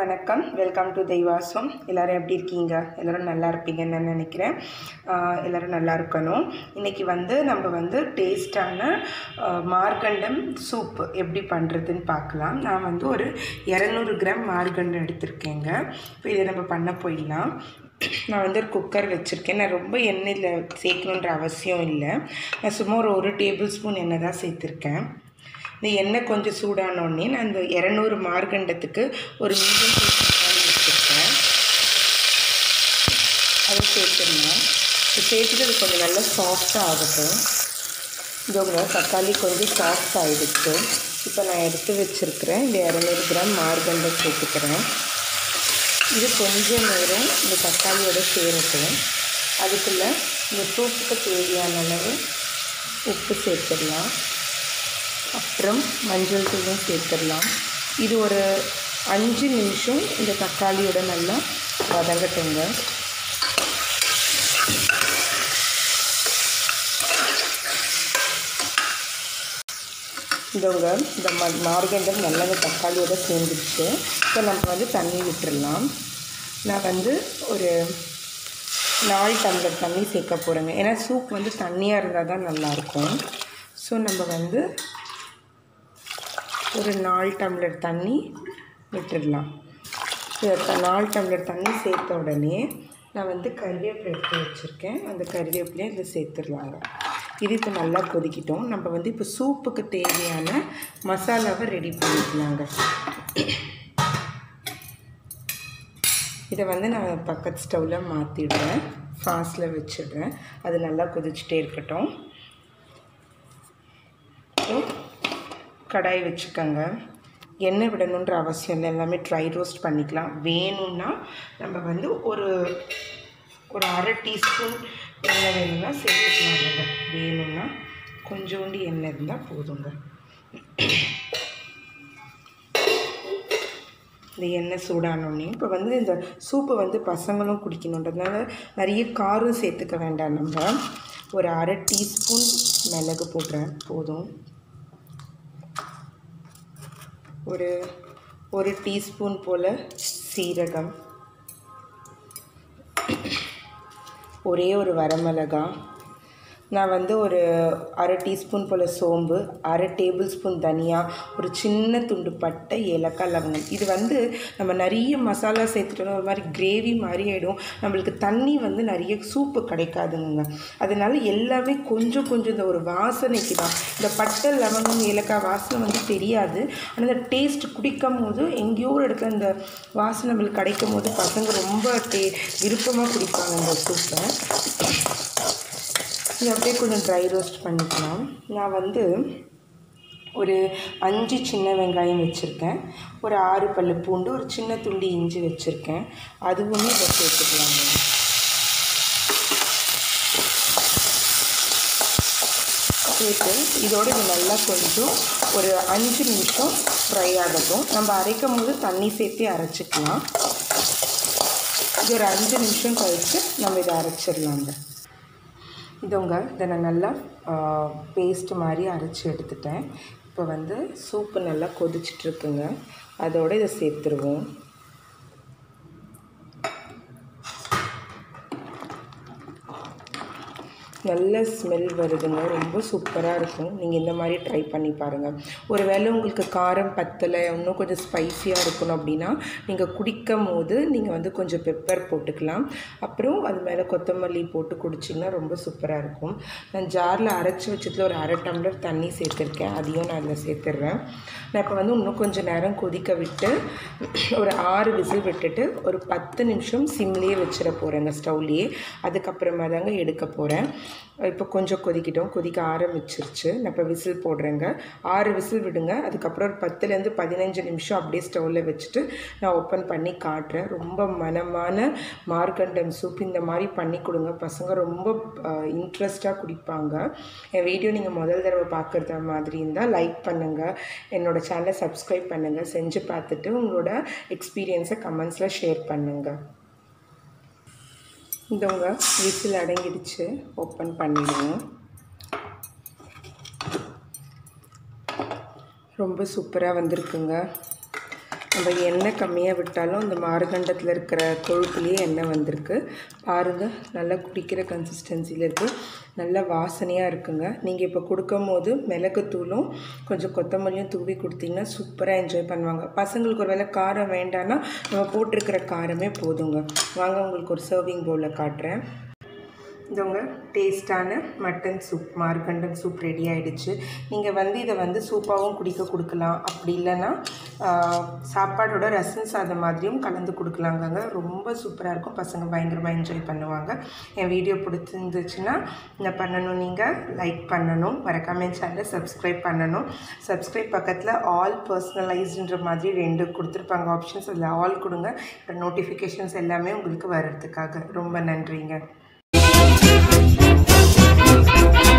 வணக்கம் welcome to தெய்வாசம் எல்லோரும் எப்படி இருக்கீங்க எல்லோரும் நல்லா இருப்பீங்கன்னு நான் நினைக்கிறேன் ஆஹ் எல்லோரும் நல்லா இருக்கணும் இன்றைக்கி வந்து நம்ம வந்து டேஸ்டான மார்கண்டம் சூப் எப்படி பண்ணுறதுன்னு பார்க்கலாம் நான் வந்து ஒரு இரநூறு கிராம் மார்கண்டம் எடுத்திருக்கேங்க இப்போ இதை நம்ம பண்ண போயிடலாம் நான் வந்து ஒரு குக்கர் வச்சுருக்கேன் நான் ரொம்ப எண்ணெயில் சேர்க்கணுன்ற அவசியம் இல்லை நான் சும்மா ஒரு ஒரு டேபிள் ஸ்பூன் எண்ணெய் தான் சேர்த்துருக்கேன் இந்த எண்ணெய் கொஞ்சம் சூடானோடனே நான் இந்த இரநூறு மார்கண்டத்துக்கு ஒரு மீடியம் தக்காளி வச்சுருக்கேன் அதை சேர்த்துடலாம் இப்போ சேர்த்துட்டு அது கொஞ்சம் நல்லா சாஃப்டாக ஆகட்டும் இதோங்க தக்காளி கொஞ்சம் சாஃப்ட் ஆகிடுச்சு இப்போ நான் எடுத்து வச்சுருக்கிறேன் இந்த இரநூறு கிராம் மார்கண்டம் சேர்த்துக்கிறேன் இது கொஞ்சம் நேரம் இந்த தக்காளியோட சேரட்டும் அதுக்குள்ளே இந்த சூப்புக்கு தேவையான அளவு உப்பு சேர்த்துடலாம் அப்புறம் மஞ்சள் தூளும் சேர்த்துடலாம் இது ஒரு அஞ்சு நிமிஷம் இந்த தக்காளியோட நல்லா வதங்கட்டுங்க இதோங்க இந்த ம மார்கண்டம் நல்லா இந்த தக்காளியோட சேர்ந்துருச்சு இப்போ நம்ம வந்து தண்ணி விட்டுடலாம் நான் வந்து ஒரு நாலு டம்ளர் தண்ணி சேர்க்க போகிறேங்க ஏன்னா சூப் வந்து தண்ணியாக இருந்தால் தான் நல்லாயிருக்கும் ஸோ நம்ம வந்து ஒரு நாலு டம்ளர் தண்ணி விட்டுடலாம் இதை நாலு டம்ளர் தண்ணி சேர்த்த உடனே நான் வந்து கருவேப்பிலை எடுத்து வச்சுருக்கேன் அந்த கருவேப்பிலையை இதில் சேர்த்துடலாங்க இது இப்போ நல்லா கொதிக்கிட்டோம் நம்ம வந்து இப்போ சூப்புக்கு தேவையான மசாலாவை ரெடி பண்ணிக்கலாங்க இதை வந்து நான் பக்கத்து ஸ்டவ்வில் மாற்றிடுறேன் ஃபாஸ்ட்டில் வச்சிடுறேன் அது நல்லா கொதிச்சுட்டே இருக்கட்டும் கடாய் வச்சுக்கோங்க எண்ணெய் விடணுன்ற அவசியம் இல்லை எல்லாமே ட்ரை ரோஸ்ட் பண்ணிக்கலாம் வேணும்னா நம்ம வந்து ஒரு ஒரு அரை டீஸ்பூன் எண்ணெய் வேணும்னா சேர்த்துக்கலாங்க வேணும்னா கொஞ்சோண்டு எண்ணெய் இருந்தால் போதுங்க இந்த எண்ணெய் சூடானோடனே இப்போ வந்து இந்த சூப்பை வந்து பசங்களும் குடிக்கணுன்றதுனால நிறைய காரம் சேர்த்துக்க வேண்டாம் நம்ம ஒரு அரை டீஸ்பூன் மிளகு போடுறேன் போதும் ஒரு ஒரு டீஸ்பூன் போல் சீரகம் ஒரே ஒரு வரமிளகா நான் வந்து ஒரு அரை டீஸ்பூன் போல் சோம்பு அரை டேபிள் ஸ்பூன் தனியா ஒரு சின்ன துண்டு பட்டை ஏலக்காய் லவங்கம் இது வந்து நம்ம நிறைய மசாலா சேர்த்துட்டோம்னா ஒரு மாதிரி கிரேவி மாதிரி ஆகிடும் நம்மளுக்கு தண்ணி வந்து நிறைய சூப்பு கிடைக்காதுங்க அதனால எல்லாமே கொஞ்சம் கொஞ்சம் இந்த ஒரு வாசனைக்கு தான் இந்த பட்டை லவங்கம் ஏலக்காய் வாசனை வந்து தெரியாது ஆனால் இந்த டேஸ்ட் குடிக்கும் போது எங்கேயோ ஒரு இடத்துல இந்த வாசனை நம்மளுக்கு கிடைக்கும் போது பசங்க ரொம்ப டே விருப்பமாக குடிப்பாங்க இந்த சூப்பை இது அப்படியே கொஞ்சம் ட்ரை ரோஸ்ட் பண்ணிக்கலாம் நான் வந்து ஒரு அஞ்சு சின்ன வெங்காயம் வச்சுருக்கேன் ஒரு ஆறு பல்லு பூண்டு ஒரு சின்ன துண்டு இஞ்சி வச்சுருக்கேன் அதுவுமே இதை சேர்த்துக்கலாங்க சேர்த்து இதோடு இது நல்லா கொஞ்சம் ஒரு அஞ்சு நிமிஷம் ஃப்ரை ஆகட்டும் நம்ம அரைக்கும் போது தண்ணி சேர்த்து அரைச்சிக்கலாம் இது ஒரு அஞ்சு நிமிஷம் கழித்து நம்ம இதை அரைச்சிடலாங்க இதவங்க இதை நான் நல்லா பேஸ்ட் மாதிரி அரைச்சி எடுத்துட்டேன் இப்போ வந்து சூப்பு நல்லா கொதிச்சிட்ருக்குங்க அதோடு இதை சேர்த்துருவோம் நல்ல ஸ்மெல் வருதுங்க ரொம்ப சூப்பராக இருக்கும் நீங்கள் இந்த மாதிரி ட்ரை பண்ணி பாருங்கள் ஒரு வேளை உங்களுக்கு காரம் பத்தலை இன்னும் கொஞ்சம் ஸ்பைஸியாக இருக்கணும் அப்படின்னா நீங்கள் குடிக்கும் போது நீங்கள் வந்து கொஞ்சம் பெப்பர் போட்டுக்கலாம் அப்புறம் அது மேலே கொத்தமல்லி போட்டு குடிச்சிங்கன்னா ரொம்ப சூப்பராக இருக்கும் நான் ஜாரில் அரைச்சி வச்சதில் ஒரு அரை டம்ளர் தண்ணி சேர்த்துருக்கேன் அதையும் நான் அதில் சேர்த்துட்றேன் நான் இப்போ வந்து இன்னும் கொஞ்சம் நேரம் கொதிக்க விட்டு ஒரு ஆறு விசில் விட்டுட்டு ஒரு பத்து நிமிஷம் சிம்லேயே வச்சிட போகிறேங்க ஸ்டவ்லேயே அதுக்கப்புறமா தாங்க எடுக்க போகிறேன் இப்போ கொஞ்சம் கொதிக்கிட்டோம் கொதிக்க ஆரம்பிச்சிருச்சு நான் இப்போ விசில் போடுறேங்க ஆறு விசில் விடுங்க அதுக்கப்புறம் ஒரு பத்துலேருந்து பதினஞ்சு நிமிஷம் அப்படியே ஸ்டவ்வில் வச்சுட்டு நான் ஓப்பன் பண்ணி காட்டுறேன் ரொம்ப மனமான மார்கண்டம் சூப் இந்த மாதிரி பண்ணி கொடுங்க பசங்க ரொம்ப இன்ட்ரெஸ்ட்டாக குடிப்பாங்க என் வீடியோ நீங்கள் முதல் தடவை பார்க்குறத மாதிரி இருந்தால் லைக் பண்ணுங்கள் என்னோடய சேனலை சப்ஸ்கிரைப் பண்ணுங்கள் செஞ்சு பார்த்துட்டு உங்களோட எக்ஸ்பீரியன்ஸை கமெண்ட்ஸில் ஷேர் பண்ணுங்கள் இதவங்க விசில் அடங்கிடுச்சு ஓப்பன் பண்ணிடுவோம் ரொம்ப சூப்பராக வந்திருக்குங்க நம்ம எண்ணெய் கம்மியாக விட்டாலும் அந்த மார்கண்டத்தில் இருக்கிற கொழுப்புலேயே எண்ணெய் வந்திருக்கு பாருங்கள் நல்லா குடிக்கிற கன்சிஸ்டன்சியில் இருக்குது நல்ல வாசனையாக இருக்குங்க நீங்கள் இப்போ கொடுக்கும் போது மிளகுத்தூளும் கொஞ்சம் கொத்தமல்லியும் தூவி கொடுத்தீங்கன்னா சூப்பராக என்ஜாய் பண்ணுவாங்க பசங்களுக்கு ஒரு வேளை காரம் வேண்டான்னா நம்ம போட்டிருக்கிற காரமே போதுங்க வாங்க உங்களுக்கு ஒரு சர்விங் பவுலில் காட்டுறேன் இதவங்க டேஸ்டான மட்டன் சூப் மார்கண்டன் சூப் ரெடி ஆகிடுச்சு நீங்கள் வந்து இதை வந்து சூப்பாகவும் குடிக்க கொடுக்கலாம் அப்படி இல்லைன்னா சாப்பாடோட ரசம் சாதம் மாதிரியும் கலந்து கொடுக்கலாங்கங்க ரொம்ப சூப்பராக இருக்கும் பசங்க பயங்கரமாக என்ஜாய் பண்ணுவாங்க என் வீடியோ பிடிச்சிருந்துச்சுன்னா என்ன பண்ணணும் நீங்கள் லைக் பண்ணணும் மறக்காம என் சேனலை சப்ஸ்கிரைப் பண்ணணும் சப்ஸ்கிரைப் பக்கத்தில் ஆல் பர்சனலைஸ்ன்ற மாதிரி ரெண்டு கொடுத்துருப்பாங்க ஆப்ஷன்ஸ் அதில் ஆல் கொடுங்க நோட்டிஃபிகேஷன்ஸ் எல்லாமே உங்களுக்கு வர்றதுக்காக ரொம்ப நன்றிங்க